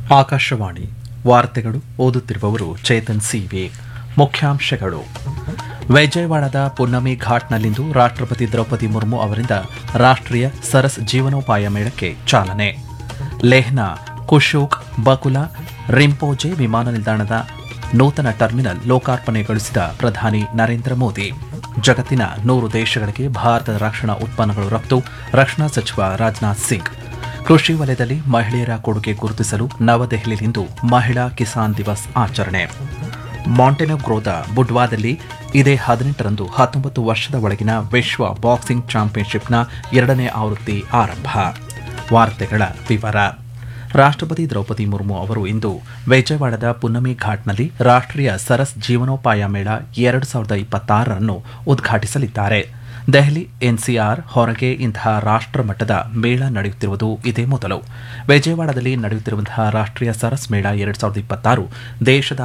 ಆಕಾಶವಾಣಿ ವಾರ್ತೆಗಳು ಓದುತ್ತಿರುವವರು ಚೇತನ್ ಸಿವಿ ಮುಖ್ಯಾಂಶಗಳು ವಿಜಯವಾಡದ ಪುನ್ನಮಿ ಘಾಟ್ನಲ್ಲಿಂದು ರಾಷ್ಟ್ರಪತಿ ದ್ರೌಪದಿ ಮುರ್ಮು ಅವರಿಂದ ರಾಷ್ಟ್ರೀಯ ಸರಸ್ ಜೀವನೋಪಾಯ ಮೇಳಕ್ಕೆ ಚಾಲನೆ ಲೇಹ್ನ ಕುಶೋಕ್ ಬಕುಲಾ ರಿಂಪೋಜೆ ವಿಮಾನ ನಿಲ್ದಾಣದ ನೂತನ ಟರ್ಮಿನಲ್ ಲೋಕಾರ್ಪಣೆಗೊಳಿಸಿದ ಪ್ರಧಾನಿ ನರೇಂದ್ರ ಮೋದಿ ಜಗತ್ತಿನ ನೂರು ದೇಶಗಳಿಗೆ ಭಾರತದ ರಕ್ಷಣಾ ಉತ್ಪನ್ನಗಳು ರಫ್ತು ರಕ್ಷಣಾ ಸಚಿವ ರಾಜನಾಥ್ ಸಿಂಗ್ ಕೃಷಿ ವಲಯದಲ್ಲಿ ಮಹಿಳೆಯರ ಕೊಡುಗೆ ಗುರುತಿಸಲು ನವದೆಹಲಿಯಲ್ಲಿಂದು ಮಹಿಳಾ ಕಿಸಾನ್ ದಿವಸ್ ಆಚರಣೆ ಮಾಂಟೆನೋಗ್ರೋದ ಬುಡ್ವಾದಲ್ಲಿ ಇದೇ ಹದಿನೆಂಟರಂದು ಹತ್ತೊಂಬತ್ತು ವರ್ಷದ ಒಳಗಿನ ವಿಶ್ವ ಬಾಕ್ಸಿಂಗ್ ಚಾಂಪಿಯನ್ಶಿಪ್ನ ಎರಡನೇ ಆವೃತ್ತಿ ಆರಂಭ ವಾರ್ತೆಗಳ ವಿವರ ರಾಷ್ಟ್ರಪತಿ ದ್ರೌಪದಿ ಮುರ್ಮು ಅವರು ಇಂದು ವಿಜಯವಾಡದ ಪುನ್ನಮಿ ಘಾಟ್ನಲ್ಲಿ ರಾಷ್ಟ್ರೀಯ ಸರಸ್ ಜೀವನೋಪಾಯ ಮೇಳ ಎರಡು ಸಾವಿರದ ಇಪ್ಪತ್ತಾರರನ್ನು ಉದ್ಘಾಟಿಸಲಿದ್ದಾರೆ ದೆಹಲಿ ಎನ್ಸಿಆರ್ ಹೊರಗೆ ಇಂತಹ ರಾಷ್ಟ್ರ ಮಟ್ಟದ ಮೇಳ ನಡೆಯುತ್ತಿರುವುದು ಇದೇ ಮೊದಲು ವಿಜಯವಾಡದಲ್ಲಿ ನಡೆಯುತ್ತಿರುವಂತಹ ರಾಷ್ಟ್ರೀಯ ಸರಸ್ ಮೇಳ ಎರಡು ಸಾವಿರದ ಇಪ್ಪತ್ತಾರು ದೇಶದ